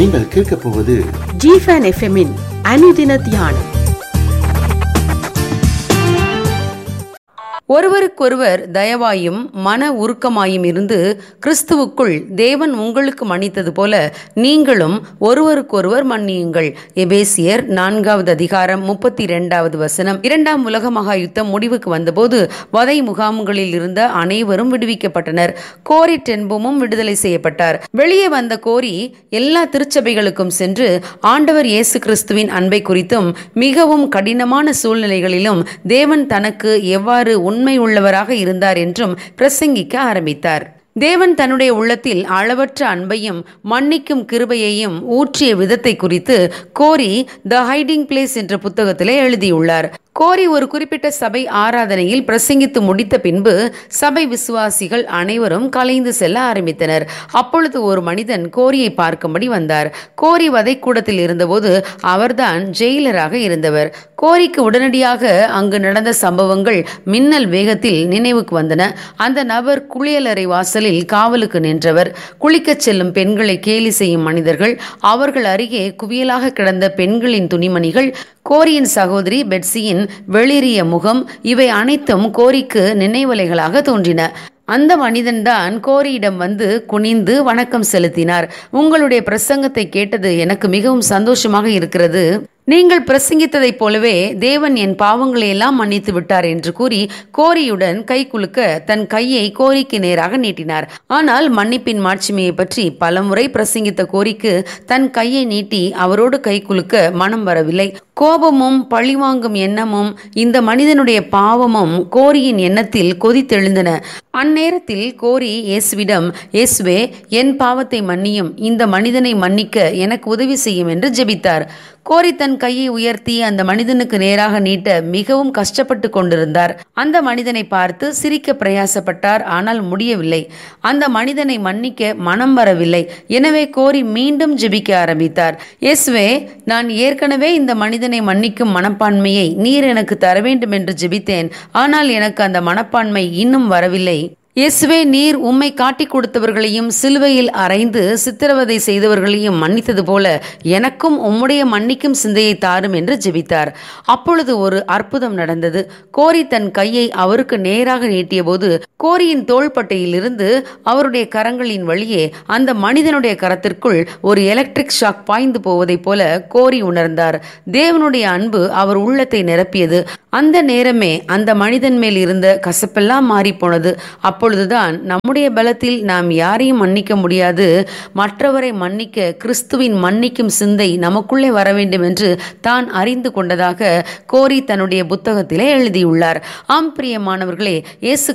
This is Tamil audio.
நீங்கள் கேட்கப் போவது ஜிஃபன் எஃப்எம்மின் அனுதின தியானம் ஒருவருக்கொருவர் தயவாயும் மன உருக்கமாயும் இருந்து கிறிஸ்துவுக்குள் தேவன் உங்களுக்கு மன்னித்தது போல நீங்களும் ஒருவருக்கொருவர் மன்னியுங்கள் எபேசியர் நான்காவது அதிகாரம் முப்பத்தி இரண்டாவது வசனம் இரண்டாம் உலக மகா யுத்தம் முடிவுக்கு வந்தபோது வதை முகாம்களில் இருந்த அனைவரும் விடுவிக்கப்பட்டனர் கோரி டென்புமும் விடுதலை செய்யப்பட்டார் வெளியே வந்த கோரி எல்லா திருச்சபைகளுக்கும் சென்று ஆண்டவர் இயேசு கிறிஸ்துவின் அன்பை குறித்தும் மிகவும் கடினமான சூழ்நிலைகளிலும் தேவன் தனக்கு எவ்வாறு உண்மை உள்ளவராக இருந்தார் என்றும் பிரசங்கிக்க ஆரம்பித்தார் தேவன் தன்னுடைய உள்ளத்தில் அளவற்ற அன்பையும் மன்னிக்கும் கிருபையையும் ஊற்றிய விதத்தை குறித்து கோரி த ஹைடிங் பிளேஸ் என்ற புத்தகத்திலே எழுதியுள்ளார் கோரி ஒரு குறிப்பிட்ட சபை ஆராதனையில் பிரசங்கித்து முடித்த பின்பு சபை விசுவாசிகள் அனைவரும் கலைந்து செல்ல ஆரம்பித்தனர் அப்பொழுது ஒரு மனிதன் கோரியை பார்க்கும்படி வந்தார் கோரி வதைக்கூடத்தில் இருந்தபோது அவர்தான் ஜெயிலராக இருந்தவர் கோரிக்கு உடனடியாக அங்கு நடந்த சம்பவங்கள் மின்னல் வேகத்தில் நினைவுக்கு வந்தன அந்த நபர் குளியலறை வாசலில் காவலுக்கு நின்றவர் குளிக்கச் செல்லும் பெண்களை கேலி செய்யும் மனிதர்கள் அவர்கள் அருகே குவியலாக கிடந்த பெண்களின் துணிமணிகள் கோரியின் சகோதரி பெட்சியின் வெளிரிய முகம் இவை அனைத்தும் கோரிக்கு நினைவலைகளாக தோன்றின அந்த மனிதன்தான் கோரியிடம் வந்து குனிந்து வணக்கம் செலுத்தினார் உங்களுடைய பிரசங்கத்தை கேட்டது எனக்கு மிகவும் சந்தோஷமாக இருக்கிறது நீங்கள் பிரசங்கித்ததைப் போலவே தேவன் என் பாவங்களை எல்லாம் மன்னித்து விட்டார் என்று கூறி கோரியுடன் கை குலுக்க தன் கையை கோரிக்கு நேராக நீட்டினார் ஆனால் மன்னிப்பின் மாட்சிமையை பற்றி பலமுறை பிரசங்கித்த கோரிக்கு தன் கையை நீட்டி அவரோடு கை குலுக்க மனம் வரவில்லை கோபமும் பழிவாங்கும் எண்ணமும் இந்த மனிதனுடைய பாவமும் கோரியின் எண்ணத்தில் கொதித்தெழுந்தன அந்நேரத்தில் கோரி இயேசுவிடம் இயேசுவே என் பாவத்தை மன்னியும் இந்த மனிதனை மன்னிக்க எனக்கு உதவி செய்யும் என்று ஜெபித்தார் கோரி தன் கையை உயர்த்தி அந்த மனிதனுக்கு நேராக நீட்ட மிகவும் கஷ்டப்பட்டு கொண்டிருந்தார் அந்த மனிதனை பார்த்து சிரிக்க பிரயாசப்பட்டார் ஆனால் முடியவில்லை அந்த மனிதனை மன்னிக்க மனம் வரவில்லை எனவே கோரி மீண்டும் ஜெபிக்க ஆரம்பித்தார் இயேசுவே நான் ஏற்கனவே இந்த மனிதனை மன்னிக்கும் மனப்பான்மையை நீர் எனக்கு தர வேண்டும் என்று ஜெபித்தேன் ஆனால் எனக்கு அந்த மனப்பான்மை இன்னும் வரவில்லை இயேசுவே நீர் உம்மை காட்டிக் கொடுத்தவர்களையும் சிலுவையில் அறைந்து சித்திரவதை செய்தவர்களையும் மன்னித்தது போல எனக்கும் உம்முடைய மன்னிக்கும் சிந்தையை தாரும் என்று ஜெபித்தார் அப்பொழுது ஒரு அற்புதம் நடந்தது கோரி தன் கையை அவருக்கு நேராக நீட்டியபோது கோரியின் தோள்பட்டையிலிருந்து அவருடைய கரங்களின் வழியே அந்த மனிதனுடைய கரத்திற்குள் ஒரு எலக்ட்ரிக் ஷாக் பாய்ந்து போவதைப் போல கோரி உணர்ந்தார் தேவனுடைய அன்பு அவர் உள்ளத்தை நிரப்பியது அந்த நேரமே அந்த மனிதன் மேல் இருந்த கசப்பெல்லாம் மாறிப்போனது அப்பொழுதுதான் நம்முடைய பலத்தில் நாம் யாரையும் மன்னிக்க முடியாது மற்றவரை மன்னிக்க கிறிஸ்துவின் மன்னிக்கும் சிந்தை நமக்குள்ளே வர வேண்டும் என்று தான் அறிந்து கொண்டதாக கோரி தன்னுடைய புத்தகத்திலே எழுதியுள்ளார் ஆம் பிரியமானவர்களே இயேசு